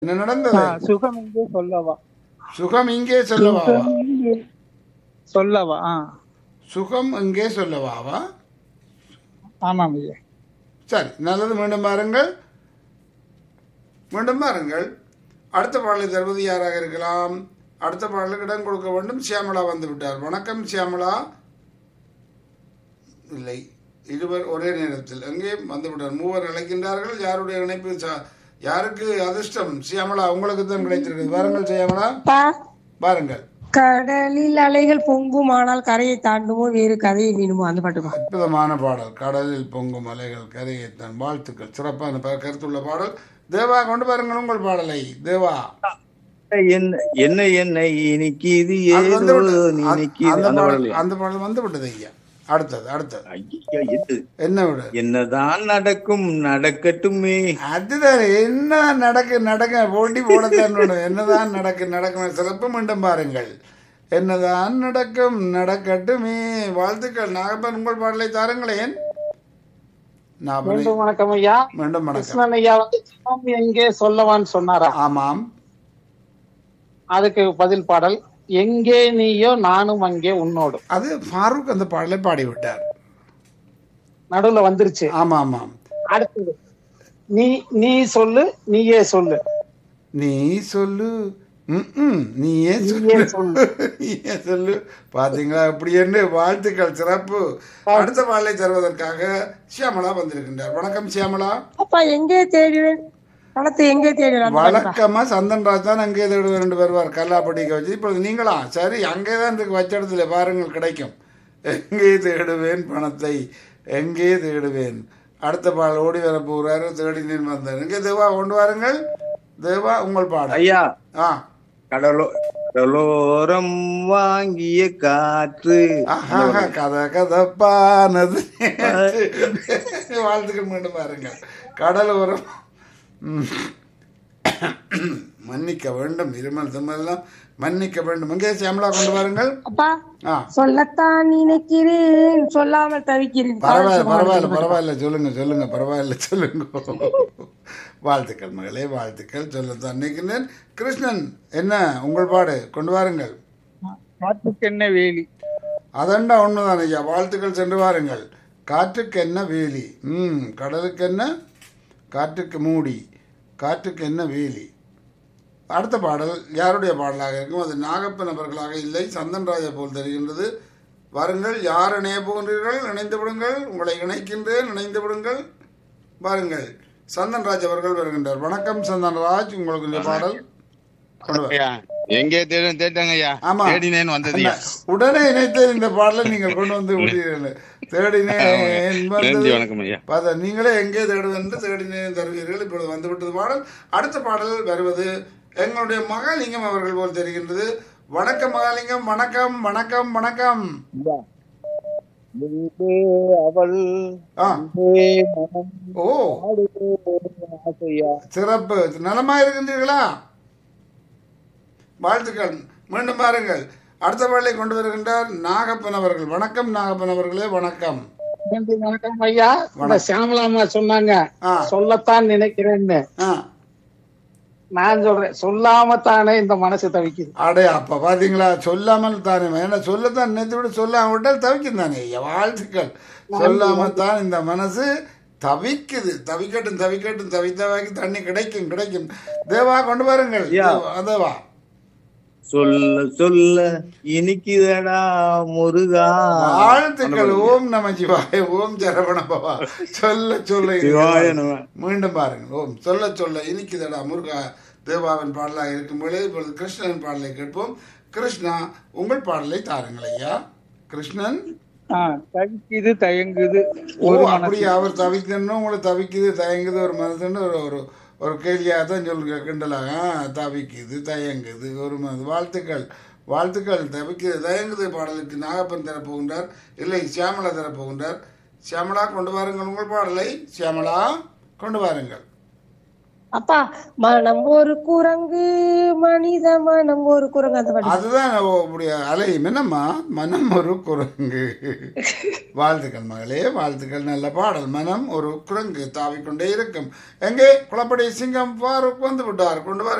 என்ன நடந்தது சுகம் எங்கே சொல்லவா சுகம் இங்கே சொல்லவாவா சுகம் எங்கே சொல்லவா ஆ சுகம் இங்கே சொல்லவாவா ஆமாம் ஐயா சரி நல்லது மீண்டும் பாருங்கள் மீண்டும் பாருங்கள் அடுத்த பாடலை தருவது யாராக இருக்கலாம் அடுத்த பாடலுக்கு இடம் கொடுக்க வேண்டும் சியாமளா வந்து விட்டார் வணக்கம் சியாமளா இல்லை இருவர் ஒரே நேரத்தில் எங்கே வந்து விட்டார் மூவர் அழைக்கின்றார்கள் யாருடைய இணைப்பு ச- யாருக்கு அதிர்ஷ்டம் சியாமளா உங்களுக்கு தான் கிடைத்திருக்கிறது வாருங்கள் சியாமளா அப்பா வாருங்கள் கடலில் அலைகள் பொங்கும் ஆனால் கரையை தாண்டுமோ வேறு கதையை மீனுமோ அந்த பாட்டுப்பா அற்புதமான பாடல் கடலில் பொங்கும் அலைகள் கரையை தன் வாழ்த்துக்கள் சிறப்பான ப- கருத்துள்ள பாடல் தேவா கொண்டு பாருங்கள் உங்கள் பாடலை தேவா என்ன என்ன என்ன இனிக்குது அது வந்து ஏதோ விட்டது. அந்த நினைக்குது அந்த அந்த பாடல் பாடலையா அந்த பாடல் வந்து விட்டது ஐயா அடுத்தது அடுத்தது ஐயா, எது? என்ன விடு என்னதான் நடக்கும் நடக்கட்டுமே அதுதான் என்ன நடக்கு நடக்க போட்டி போடத்தான் வேணும் என்னதான் நடக்கு நடக்கும் சிறப்பு மீண்டும் பாருங்கள் என்னதான் நடக்கும் நடக்கட்டுமே வாழ்த்துக்கள் நாகப்பன் உங்கள் பாடலை தாருங்களேன் நாகப்பனை மீண்டும் வணக்கம் ஐயா மீண்டும் வணக்கம் கிருஷ்ணன் ஐயா வந்து சுகம் எங்கே சொல்லவான்னு சொன்னாரா ஆமாம் அதுக்கு பதில் பாடல் எங்கே நீயோ நானும் அங்கே உன்னோடு அது ஃபாரூக் அந்த பாடலை பாடிவிட்டார் நடுவுல வந்துருச்சு ஆமா ஆமாம் அடுத்தது நீ நீ சொல்லு நீயே சொல்லு நீ சொல்லு ம்ம். நீயே நீயே சொல்லு சொல்லு. நீயே சொல்லு பாத்தீங்களா இப்படி என்று வாழ்த்துக்கள் சிறப்பு அடுத்த பாடலை தருவதற்காக சியாமளா வந்திருக்கின்றார் வணக்கம் சியாமளா அப்பா எங்கே தேடுவேன் பணத்தை எங்கே தேடுவேன் அந்த பாட்டுப்பா. வழக்கமா சந்தன்ராஜ் தான் அங்கே தேடுவார் ரெண்டு வருவார் கல்லாப்பட்டிக்க வச்சு இப்பொழுது நீங்களா சரி அங்கே தான் இருக்கு வச்ச இடத்துல பாருங்கள் கிடைக்கும் எங்கே தேடுவேன் பணத்தை எங்கே தேடுவேன் அடுத்த பாடல் ஓடி வர போகிறாரு தேடினேன் வந்தார் எங்கே தேவா கொண்டு வாருங்கள் தேவா உங்கள் பாடல் ஐயா ஆ கடலோ கடலோரம் வாங்கிய காற்று ஆஹா, கதை கதப்பானது வாழ்த்துக்கள் மீண்டும் பாருங்கள் கடலோரம் ம். மன்னிக்க வேண்டும் இருமல் தும்மெல்லாம் மன்னிக்க வேண்டும் எங்கே சியாமலா கொண்டு வாருங்கள் அப்பா ஆ சொல்லத்தான் நினைக்கிறேன் சொல்லாமல் தவிக்கிறேன் பரவாயில்ல பரவாயில்ல பரவாயில்ல சொல்லுங்க சொல்லுங்க பரவாயில்ல சொல்லுங்க வாழ்த்துக்கள் மகளே வாழ்த்துக்கள் சொல்லத்தான் நினைக்கிறேன் கிருஷ்ணன் என்ன உங்கள் பாடு கொண்டு வாருங்கள் காற்றுக்கு என்ன வேலி அதண்டா ஒண்ணுதான் ஐயா வாழ்த்துக்கள் சென்று வாருங்கள் காற்றுக்கு என்ன வேலி ம் கடலுக்கு என்ன காற்றுக்கு மூடி காற்றுக்கு என்ன வேலி அடுத்த பாடல் யாருடைய பாடலாக இருக்கும் அது நாகப்பன் அவர்களாக இல்லை சந்தன் ராஜா போல் தெரிகின்றது வாருங்கள் யார் இணைய போகின்றீர்கள் இணைந்து விடுங்கள் உங்களை இணைக்கின்றேன் இணைந்து விடுங்கள் வாருங்கள் சந்தன் ராஜ் அவர்கள் வருகின்றார் வணக்கம் சந்தன் ராஜ் உங்களுக்கு இந்த பாடல் கொண்டு வா. ஐயா, எங்கே தேடும் தேட்டாங்க ஐயா ஆமா. தேடினேன் வந்ததுயா உடனே இணைத்து இந்த பாடலை நீங்கள் கொண்டு வந்து விட்டீர்கள் தேடினேன் நன்றி வந்தது வணக்கம் ஐயா பார்த்தா நீங்களே எங்கே தேடுவது என்று தேடினேன் தருவீர்கள் இப்பொழுது வந்து விட்டது பாடல் அடுத்த பாடல் வருவது எங்களுடைய மகாலிங்கம் அவர்கள் போல் தெரிகின்றது வணக்கம் மகாலிங்கம் வணக்கம் வணக்கம் வணக்கம் முன்பே அவள் ஆ முன்பே மனம் ஓ ஆடுதே ஆசையா சிறப்பு நலமா இருக்கின்றீர்களா வாழ்த்துக்கள் மீண்டும் பாருங்கள் அடுத்த பாடலை கொண்டு வருகின்றார் நாகப்பன் அவர்கள் வணக்கம் நாகப்பன் அவர்களே வணக்கம் மீண்டும் வணக்கம் ஐயா இந்த சியாமலாமா சொன்னாங்க ஆ. சொல்லத்தான் நினைக்கிறேன்னு ஆ நான் சொல்றேன் சொல்லாமத்தானே இந்த மனசு தவிக்குது அடே அப்ப பாத்தீங்களா சொல்லாமல் தானே ஏன்னா சொல்லத்தான் நினைத்து விட சொல்லாம விட்டால் தவிக்கும் தானே ஐயா வாழ்த்துக்கள் சொல்லாமல் தான் இந்த மனசு தவிக்குது தவிக்கட்டும் தவிக்கட்டும் தவித்தவாக்கி தண்ணி கிடைக்கும் கிடைக்கும் தேவா கொண்டு பாருங்கள் ஐயா. தேவா, தேவா சொல்ல சொல்ல இனிக்குதடா முருகா வாழ்த்துக்கள் ஓம் நம சிவாய ஓம் சரவண பவா சொல்ல சொல்ல சிவாய இனிக்குதடா. நம. மீண்டும் பாருங்கள் ஓம் சொல்ல சொல்ல இனிக்குதடா முருகா தேவாவின் பாடலாக இருக்கும் பொழுது இப்பொழுது கிருஷ்ணன் பாடலை கேட்போம் கிருஷ்ணா உங்கள் பாடலை தாருங்கள் ஐயா கிருஷ்ணன் ஆ, தவிக்குது தயங்குது ஓ ஒரு அப்படி மனசு அவர் தவிக்கணும் உங்களை தவிக்குது தயங்குது ஒரு மனசுன்னு ஒரு ஒரு ஒரு கேள்வியாக தான் சொல்லுங்க கிண்டலாக தவிக்குது தயங்குது ஒரு மனது வாழ்த்துக்கள் வாழ்த்துக்கள் தவிக்குது தயங்குது பாடலுக்கு நாகப்பன் தரப்போகின்றார் இல்லை சியாமலா தரப்போகின்றார் சியாமலா கொண்டு வாருங்கள் உங்கள் பாடலை சியாமலா கொண்டு வாருங்கள் அப்பா மனம் ஒரு குரங்கு மனித மனம் ஒரு குரங்கு அந்த பாட்டு அதுதான் உடைய அலையும் என்னம்மா மனம் ஒரு குரங்கு வாழ்த்துக்கள் மகளே வாழ்த்துக்கள் நல்ல பாடல் மனம் ஒரு குரங்கு தாவிக்கொண்டே இருக்கும் எங்கே குளப்படி சிங்கம் ஃபாரூக் வந்து விட்டார் கொண்டு வர